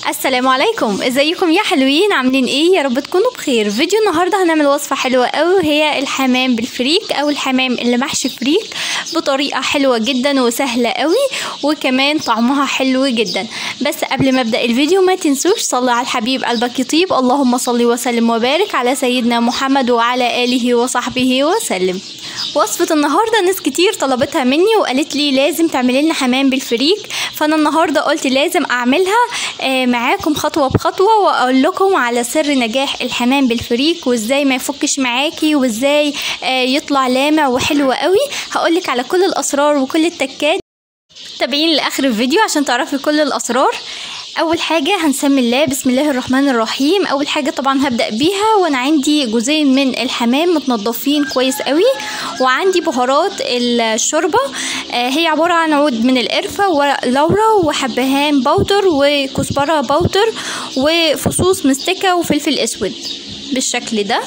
السلام عليكم ازيكم يا حلوين عاملين ايه يا رب تكونوا بخير فيديو النهارده هنعمل وصفه حلوه قوي وهي الحمام بالفريك او الحمام اللي محشي فريك بطريقه حلوه جدا وسهله قوي وكمان طعمها حلو جدا بس قبل ما ابدا الفيديو ما تنسوش صلي على الحبيب قلبك يطيب اللهم صل وسلم وبارك على سيدنا محمد وعلى اله وصحبه وسلم وصفة النهاردة ناس كتير طلبتها مني وقالت لي لازم تعملي لنا حمام بالفريك فأنا النهاردة قلت لازم أعملها آه، معاكم خطوة بخطوة وأقول لكم على سر نجاح الحمام بالفريك وإزاي ما يفكش معاكي وإزاي آه، يطلع لامع وحلو قوي هقولك على كل الأسرار وكل التكات تابعين لاخر الفيديو عشان تعرفي كل الاسرار اول حاجه هنسمي الله بسم الله الرحمن الرحيم اول حاجه طبعا هبدا بيها وانا عندي جزئين من الحمام متنضفين كويس قوي وعندي بهارات الشوربه آه هي عباره عن عود من القرفه وورق لورا وحبهان بودر وكزبره بودر وفصوص مستكه وفلفل اسود بالشكل ده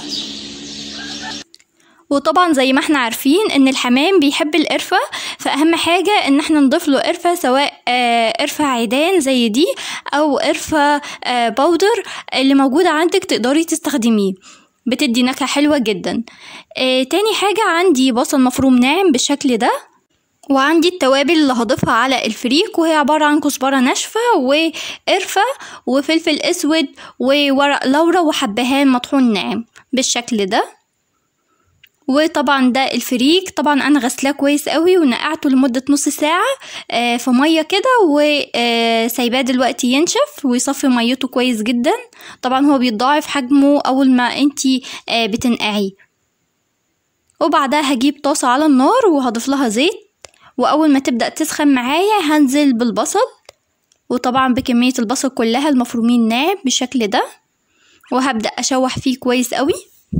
وطبعا زي ما احنا عارفين ان الحمام بيحب القرفة فاهم حاجة ان احنا نضيف له قرفة سواء آه، قرفة عيدان زي دي او قرفة آه، بودر اللي موجودة عندك تقدري تستخدميه بتدي نكهة حلوة جدا آه، تاني حاجة عندي بصل مفروم ناعم بالشكل ده وعندي التوابل اللي هضيفها على الفريك وهي عبارة عن كزبرة ناشفة وقرفة وفلفل اسود وورق لورا وحبهان مطحون ناعم بالشكل ده وطبعا ده الفريك طبعا انا غسلاه كويس قوي ونقعته لمده نص ساعه آه، في ميه كده وسايباه دلوقتي ينشف ويصفي ميته كويس جدا طبعا هو بيتضاعف حجمه اول ما انتي آه، بتنقعيه وبعدها هجيب طاسه على النار وهضيف لها زيت واول ما تبدا تسخن معايا هنزل بالبصل وطبعا بكميه البصل كلها المفرومين ناعم بالشكل ده وهبدا اشوح فيه كويس قوي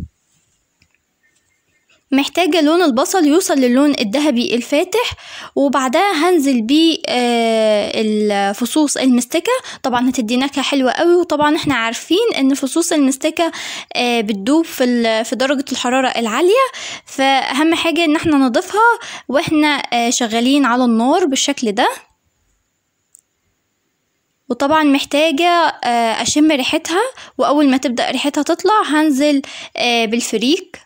محتاجة لون البصل يوصل للون الذهبي الفاتح وبعدها هنزل بيه آه، الفصوص المستكة طبعا هتدي نكهة حلوة قوي وطبعا احنا عارفين ان فصوص المستكة آه، بتدوب في ال- في درجة الحرارة العالية فأهم حاجة ان احنا نضيفها واحنا آه، شغالين على النار بالشكل ده وطبعا محتاجة آه، أشم ريحتها وأول ما تبدأ ريحتها تطلع هنزل آه، بالفريك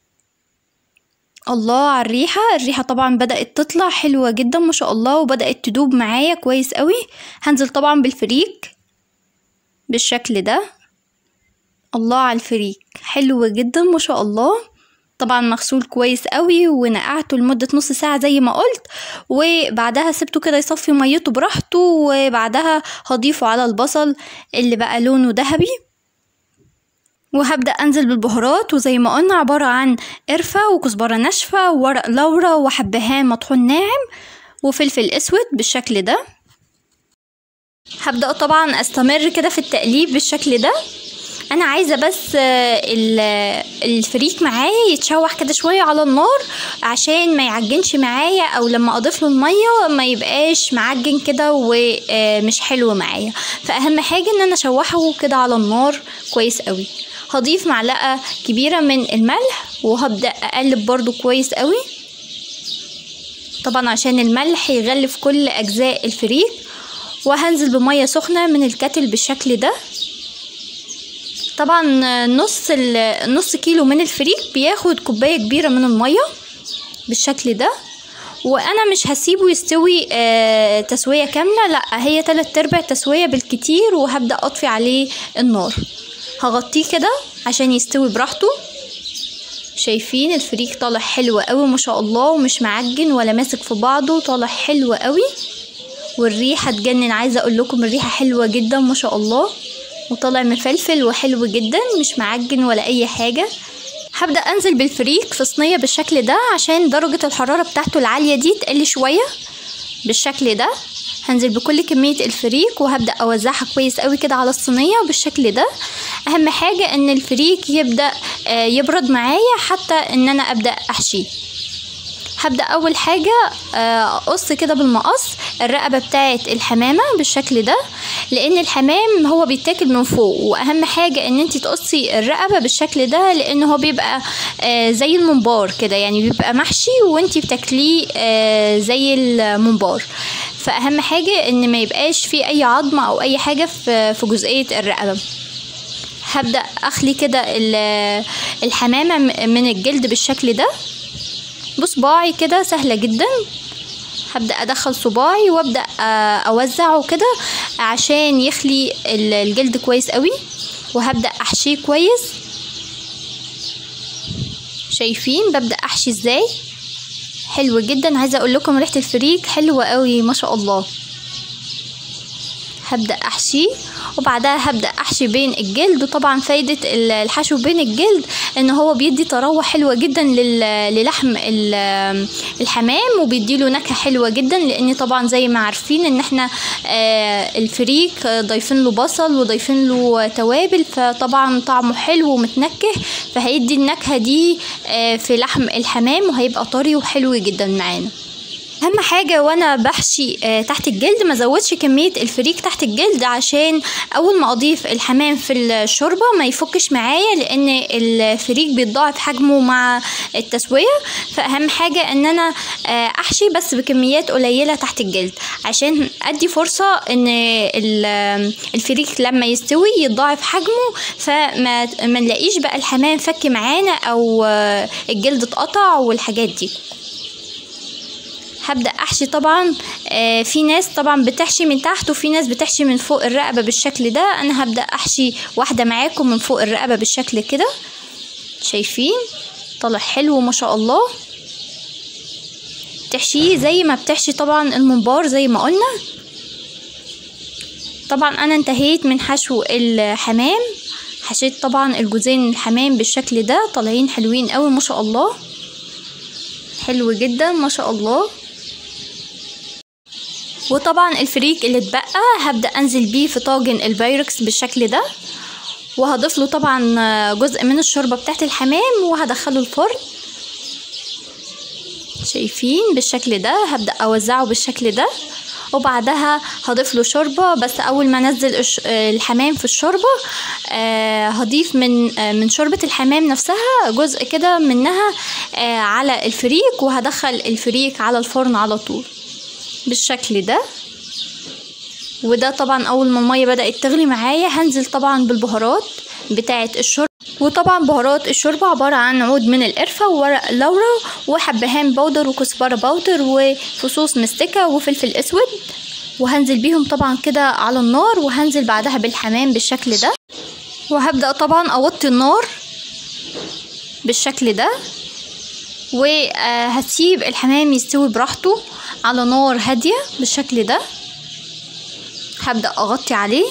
الله على الريحة الريحة طبعا بدأت تطلع حلوة جدا ما شاء الله وبدأت تدوب معايا كويس قوي هنزل طبعا بالفريك بالشكل ده الله على الفريك حلو جدا ما شاء الله طبعا مغسول كويس قوي ونقعته لمدة نص ساعة زي ما قلت وبعدها سبته كده يصفي ميته براحته وبعدها هضيفه على البصل اللي بقى لونه ذهبي وهبدأ أنزل بالبهارات وزي ما قلنا عبارة عن قرفة وكزبرة ناشفة وورق لورا وحبهان مطحون ناعم وفلفل أسود بالشكل ده هبدأ طبعا أستمر كده في التقليب بالشكل ده أنا عايزة بس آه، ال- الفريك معايا يتشوح كده شوية على النار عشان ما يعجنش معايا أو لما أضيف له المية ما يبقاش معجن كده ومش حلو معايا فأهم حاجة إن أنا أشوحه كده على النار كويس قوي هضيف معلقة كبيرة من الملح وهبدأ أقلب برضو كويس قوي طبعا عشان الملح يغلف كل أجزاء الفريك وهنزل بمية سخنة من الكتل بالشكل ده طبعا نص ال- نص كيلو من الفريك بياخد كوباية كبيرة من المية بالشكل ده وانا مش هسيبه يستوي آه تسوية كاملة لا هي تلات ارباع تسوية بالكتير وهبدأ اطفي عليه النار هغطيه كده عشان يستوي براحته شايفين الفريك طالع حلو قوي ما شاء الله ومش معجن ولا ماسك في بعضه طالع حلو قوي والريحة تجنن عايزة اقول لكم الريحة حلوة جدا ما شاء الله وطالع مفلفل وحلو جدا مش معجن ولا اي حاجة هبدأ انزل بالفريك في صينية بالشكل ده عشان درجة الحرارة بتاعته العالية دي تقل شوية بالشكل ده هنزل بكل كمية الفريك وهبدأ أوزعها كويس قوي كده على الصينية بالشكل ده أهم حاجة إن الفريك يبدأ آه، يبرد معايا حتى إن أنا أبدأ أحشيه هبدأ أول حاجة آه، أقص كده بالمقص الرقبة بتاعة الحمامة بالشكل ده لأن الحمام هو بيتاكل من فوق وأهم حاجة إن انتي تقصي الرقبة بالشكل ده لأن هو بيبقى آه، زي الممبار كده يعني بيبقى محشي وانتي بتاكليه آه، زي الممبار فاهم حاجه ان ما يبقاش في اي عظمه او اي حاجه في في جزئيه الرقبه هبدا اخلي كده ال- الحمامه م- من الجلد بالشكل ده بصباعي كده سهله جدا هبدا ادخل صباعي وابدا آه، اوزعه كده عشان يخلي ال- الجلد كويس قوي وهبدا احشيه كويس شايفين ببدا احشي ازاي حلو جدا عايزه اقول لكم ريحه الفريك حلوه قوي ما شاء الله هبدا احشيه وبعدها هبدا احشي بين الجلد وطبعا فايده ال- الحشو بين الجلد ان هو بيدي طراوه حلوه جدا لل- للحم ال- الحمام وبيديله نكهه حلوه جدا لان طبعا زي ما عارفين ان احنا آه، الفريك آه، ضايفين له بصل وضايفين له توابل فطبعا طعمه حلو ومتنكه فهيدي النكهه دي آه، في لحم الحمام وهيبقى طري وحلو جدا معانا اهم حاجه وانا بحشي آه، تحت الجلد ما زودش كميه الفريك تحت الجلد عشان اول ما اضيف الحمام في الشوربه ما يفكش معايا لان الفريك بيتضاعف حجمه مع التسويه فاهم حاجه ان انا آه، احشي بس بكميات قليله تحت الجلد عشان ادي فرصه ان ال- الفريك لما يستوي يتضاعف حجمه فما ما نلاقيش بقى الحمام فك معانا او آه، الجلد اتقطع والحاجات دي هبدأ أحشي طبعا آه في ناس طبعا بتحشي من تحت وفي ناس بتحشي من فوق الرقبة بالشكل ده أنا هبدأ أحشي واحدة معاكم من فوق الرقبة بالشكل كده شايفين طلع حلو ما شاء الله تحشيه زي ما بتحشي طبعا الممبار زي ما قلنا طبعا أنا انتهيت من حشو الحمام حشيت طبعا الجزين الحمام بالشكل ده طالعين حلوين قوي ما شاء الله حلو جدا ما شاء الله وطبعا الفريك اللي اتبقى هبدأ انزل بيه في طاجن البايركس بالشكل ده وهضيف له طبعا جزء من الشوربة بتاعت الحمام وهدخله الفرن شايفين بالشكل ده هبدأ اوزعه بالشكل ده وبعدها هضيف له شوربة بس أول ما أنزل الش- الحمام في الشوربة آه، هضيف من آه، من شوربة الحمام نفسها جزء كده منها آه، على الفريك وهدخل الفريك على الفرن على طول بالشكل ده وده طبعا اول ما الميه بدات تغلي معايا هنزل طبعا بالبهارات بتاعه الشرب وطبعا بهارات الشوربه عباره عن عود من القرفه وورق لورا وحبهان بودر وكزبره بودر وفصوص مستكه وفلفل اسود وهنزل بيهم طبعا كده على النار وهنزل بعدها بالحمام بالشكل ده وهبدا طبعا اوطي النار بالشكل ده وهسيب الحمام يستوي براحته على نار هاديه بالشكل ده هبدأ أغطي عليه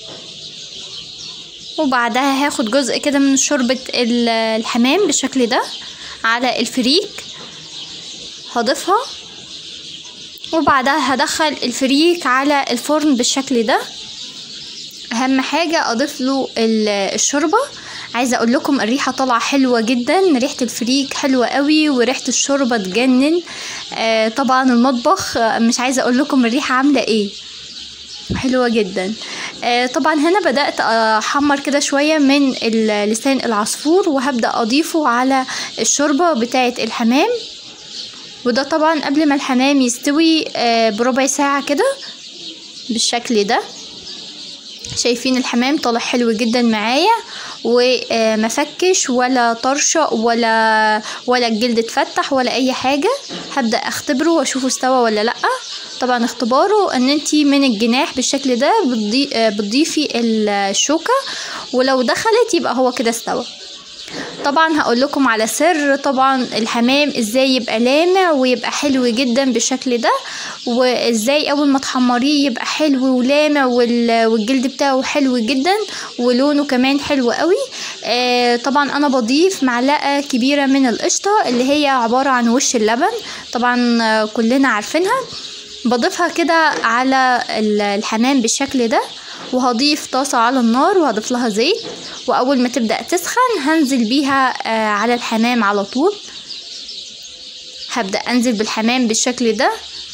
وبعدها هاخد جزء كده من شوربة ال- الحمام بالشكل ده على الفريك هضيفها وبعدها هدخل الفريك على الفرن بالشكل ده اهم حاجة اضيف له ال- الشوربة عايزة اقول لكم الريحة طالعة حلوة جدا ريحة الفريك حلوة قوي وريحة الشوربة تجنن آه طبعا المطبخ آه، مش عايزة اقول لكم الريحة عاملة ايه حلوة جدا آه طبعا هنا بدأت أحمر كده شوية من ال- لسان العصفور وهبدأ أضيفه على الشوربة بتاعة الحمام وده طبعا قبل ما الحمام يستوي آه بربع ساعة كده بالشكل ده شايفين الحمام طالع حلو جدا معايا وما فكش ولا طرشق ولا ولا الجلد اتفتح ولا اي حاجه هبدا اختبره واشوفه استوى ولا لا طبعا اختباره ان انتي من الجناح بالشكل ده بتضي... آه، بتضيفي الشوكه ولو دخلت يبقى هو كده استوى طبعا هقول لكم على سر طبعا الحمام ازاي يبقى لامع ويبقى حلو جدا بالشكل ده وازاي اول ما تحمريه يبقى حلو ولامع وال- والجلد بتاعه حلو جدا ولونه كمان حلو قوي آه طبعا انا بضيف معلقه كبيره من القشطه اللي هي عباره عن وش اللبن طبعا آه، كلنا عارفينها بضيفها كده على ال- الحمام بالشكل ده وهضيف طاسة على النار وهضيف لها زيت وأول ما تبدأ تسخن هنزل بيها آه، على الحمام على طول هبدأ أنزل بالحمام بالشكل ده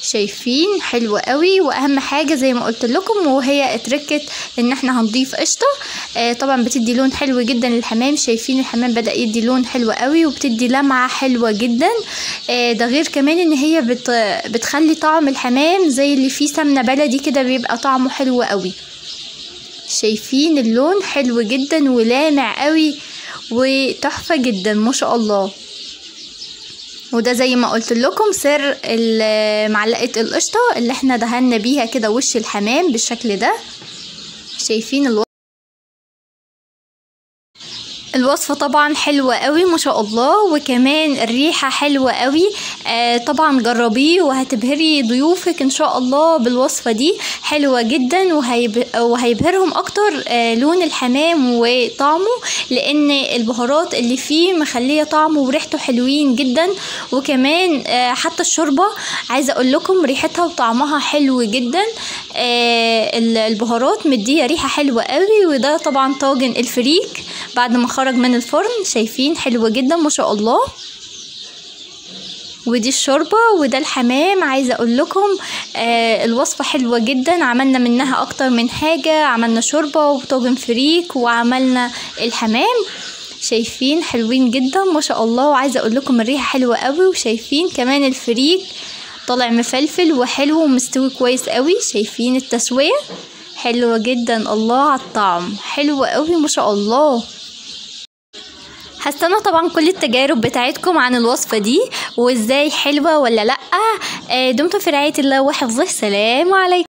شايفين حلو قوي واهم حاجه زي ما قلت لكم وهي تركه ان احنا هنضيف قشطه آه طبعا بتدي لون حلو جدا للحمام شايفين الحمام بدا يدي لون حلو قوي وبتدي لمعه حلوه جدا آه ده غير كمان ان هي بت بتخلي طعم الحمام زي اللي فيه سمنه بلدي كده بيبقى طعمه حلو قوي شايفين اللون حلو جدا ولامع قوي وتحفه جدا ما شاء الله وده زي ما قلت لكم سر معلقه القشطه اللي احنا دهنا بيها كده وش الحمام بالشكل ده شايفين الوصفه الوصفة طبعا حلوة قوي ما شاء الله وكمان الريحة حلوة قوي آه طبعا جربيه وهتبهري ضيوفك ان شاء الله بالوصفة دي حلوة جدا وهيب... وهيبهرهم اكتر آه لون الحمام وطعمه لان البهارات اللي فيه مخلية طعمه وريحته حلوين جدا وكمان آه حتى الشوربة عايزة اقول لكم ريحتها وطعمها حلو جدا آه البهارات مدية ريحة حلوة قوي وده طبعا طاجن الفريك بعد ما خرج من الفرن شايفين حلوة جدا ما شاء الله ودي الشوربه وده الحمام عايزه اقول لكم آه الوصفه حلوه جدا عملنا منها اكتر من حاجه عملنا شوربه وطاجن فريك وعملنا الحمام شايفين حلوين جدا ما شاء الله وعايزه اقول لكم الريحه حلوه قوي وشايفين كمان الفريك طالع مفلفل وحلو ومستوي كويس قوي شايفين التسويه حلوه جدا الله على الطعم حلوه قوي ما شاء الله هستنى طبعا كل التجارب بتاعتكم عن الوصفة دي وازاي حلوة ولا لأ دمتم في رعاية الله وحفظه سلام عليكم